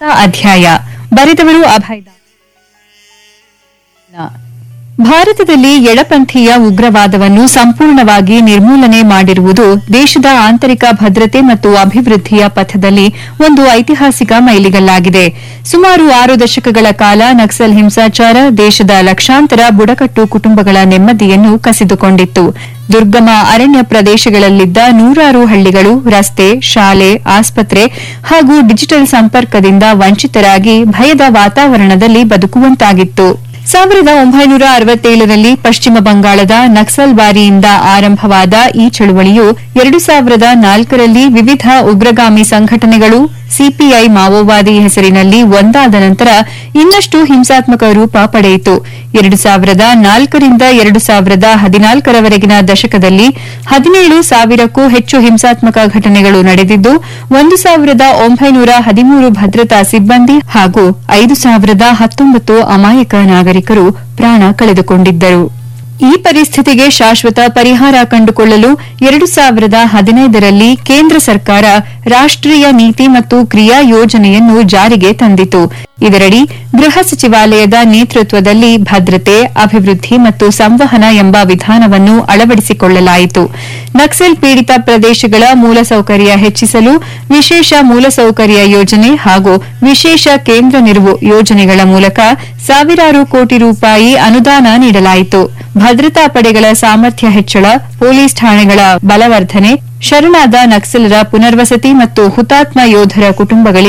ಅಧ್ಯಾಯ ಬರೆದವರು ಅಭಯ್ ಭಾರತದಲ್ಲಿ ಎಡಪಂಥೀಯ ಉಗ್ರವಾದವನ್ನು ಸಂಪೂರ್ಣವಾಗಿ ನಿರ್ಮೂಲನೆ ಮಾಡಿರುವುದು ದೇಶದ ಆಂತರಿಕ ಭದ್ರತೆ ಮತ್ತು ಅಭಿವೃದ್ಧಿಯ ಪಥದಲ್ಲಿ ಒಂದು ಐತಿಹಾಸಿಕ ಮೈಲಿಗಲ್ಲಾಗಿದೆ ಸುಮಾರು ಆರು ದಶಕಗಳ ಕಾಲ ನಕ್ಸಲ್ ಹಿಂಸಾಚಾರ ದೇಶದ ಲಕ್ಷಾಂತರ ಬುಡಕಟ್ಟು ಕುಟುಂಬಗಳ ನೆಮ್ಮದಿಯನ್ನು ಕಸಿದುಕೊಂಡಿತ್ತು ದುರ್ಗಮ ಅರಣ್ಯ ಪ್ರದೇಶಗಳಲ್ಲಿದ್ದ ನೂರಾರು ಹಳ್ಳಿಗಳು ರಸ್ತೆ ಶಾಲೆ ಆಸ್ಪತ್ರೆ ಹಾಗೂ ಡಿಜಿಟಲ್ ಸಂಪರ್ಕದಿಂದ ವಂಚಿತರಾಗಿ ಭಯದ ವಾತಾವರಣದಲ್ಲಿ ಬದುಕುವಂತಾಗಿತ್ತು ಸಾವಿರದ ಒಂಬೈನೂರ ಅರವತ್ತೇಳರಲ್ಲಿ ಪಶ್ಚಿಮ ಬಂಗಾಳದ ನಕ್ಸಲ್ ಬಾರಿಯಿಂದ ಆರಂಭವಾದ ಈ ಚಳುವಳಿಯು ಎರಡು ಸಾವಿರದ ನಾಲ್ಕರಲ್ಲಿ ವಿವಿಧ ಉಗ್ರಗಾಮಿ ಸಂಘಟನೆಗಳು ಸಿಪಿಐ ಮಾವೋವಾದಿ ಹೆಸರಿನಲ್ಲಿ ಒಂದಾದ ನಂತರ ಇನ್ನಷ್ಟು ಹಿಂಸಾತ್ಮಕ ರೂಪ ಪಡೆಯಿತು ಎರಡು ಸಾವಿರದ ನಾಲ್ಕರಿಂದ ಎರಡು ಸಾವಿರದ ಹದಿನಾಲ್ಕರವರೆಗಿನ ದಶಕದಲ್ಲಿ ಹದಿನೇಳು ಸಾವಿರಕ್ಕೂ ಹೆಚ್ಚು ಹಿಂಸಾತ್ಮಕ ಘಟನೆಗಳು ನಡೆದಿದ್ದು ಒಂದು ಸಾವಿರದ ಒಂಬೈನೂರ ಹದಿಮೂರು ಭದ್ರತಾ ಸಿಬ್ಬಂದಿ ಹಾಗೂ ಐದು ಸಾವಿರದ ಹತ್ತೊಂಬತ್ತು ಅಮಾಯಕ ನಾಗರಿಕರು ಪ್ರಾಣ ಕಳೆದುಕೊಂಡಿದ್ದರು ಈ ಪರಿಸ್ಥಿತಿಗೆ ಶಾಶ್ವತ ಪರಿಹಾರ ಕಂಡುಕೊಳ್ಳಲು ಎರಡು ಸಾವಿರದ ಹದಿನೈದರಲ್ಲಿ ಕೇಂದ್ರ ಸರ್ಕಾರ ರಾಷ್ಟೀಯ ನೀತಿ ಮತ್ತು ಕ್ರಿಯಾ ಯೋಜನೆಯನ್ನು ಜಾರಿಗೆ ತಂದಿತು ಇದರಡಿ ಗೃಹ ಸಚಿವಾಲಯದ ನೇತೃತ್ವದಲ್ಲಿ ಭದ್ರತೆ ಅಭಿವೃದ್ಧಿ ಮತ್ತು ಸಂವಹನ ಎಂಬ ವಿಧಾನವನ್ನು ಅಳವಡಿಸಿಕೊಳ್ಳಲಾಯಿತು ನಕ್ಸಲ್ ಪೀಡಿತ ಪ್ರದೇಶಗಳ ಮೂಲಸೌಕರ್ಯ ಹೆಚ್ಚಿಸಲು ವಿಶೇಷ ಮೂಲಸೌಕರ್ಯ ಯೋಜನೆ ಹಾಗೂ ವಿಶೇಷ ಕೇಂದ್ರ ನಿಲುವು ಯೋಜನೆಗಳ ಮೂಲಕ ಸಾವಿರಾರು ಕೋಟಿ ರೂಪಾಯಿ ಅನುದಾನ ನೀಡಲಾಯಿತು ಭದ್ರತಾ ಪಡೆಗಳ ಸಾಮರ್ಥ್ಯ ಹೆಚ್ಚಳ ಪೊಲೀಸ್ ಠಾಣೆಗಳ ಬಲವರ್ಧನೆ ಶರಣಾದ ನಕ್ಸಲರ ಪುನರ್ವಸತಿ ಮತ್ತು ಹುತಾತ್ಮ ಯೋಧರ ಕುಟುಂಬಗಳಿಗೆ